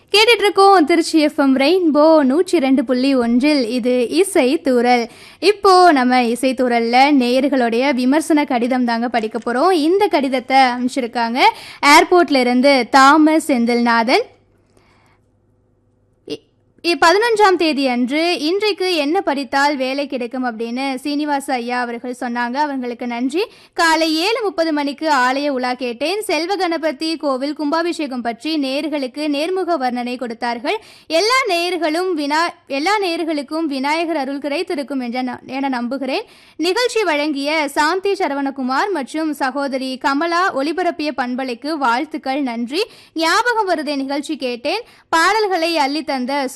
கேட்டுட்டு இருக்கோம் Trichy FM rainbow நூற்றி ரெண்டு புள்ளி ஒன்றில் இது இசை தூரல் இப்போ நம்ம இசை தூரல்ல நேயர்களுடைய விமர்சன கடிதம் தாங்க படிக்க போறோம் இந்த கடிதத்தை அனுப்பிச்சிருக்காங்க ஏர்போர்ட்ல இருந்து தாமஸ் செந்தில்நாதன் இ- பதினொன்றாம் தேதி அன்று இன்றைக்கு என்ன படித்தால் வேலை கிடைக்கும் அப்படின்னு சீனிவாச ஐயா அவர்கள் சொன்னாங்க அவங்களுக்கு நன்றி காலை ஏழு முப்பது மணிக்கு ஆலய உலா கேட்டேன் செல்வ கணபதி கோவில் கும்பாபிஷேகம் பற்றி நேயர்களுக்கு நேர்முக வர்ணனை கொடுத்தார்கள் எல்லா நேயர்களும் வினா எல்லா நேயர்களுக்கும் விநாயகர் அருள் கிடைத்திருக்கும் என்ற ந- என நம்புகிறேன் நிகழ்ச்சி வழங்கிய சாந்தி சரவணகுமார் மற்றும் சகோதரி கமலா ஒளிபரப்பிய பண்பலைக்கு வாழ்த்துக்கள் நன்றி ஞாபகம் வருதே நிகழ்ச்சி கேட்டேன் பாடல்களை அள்ளி தந்த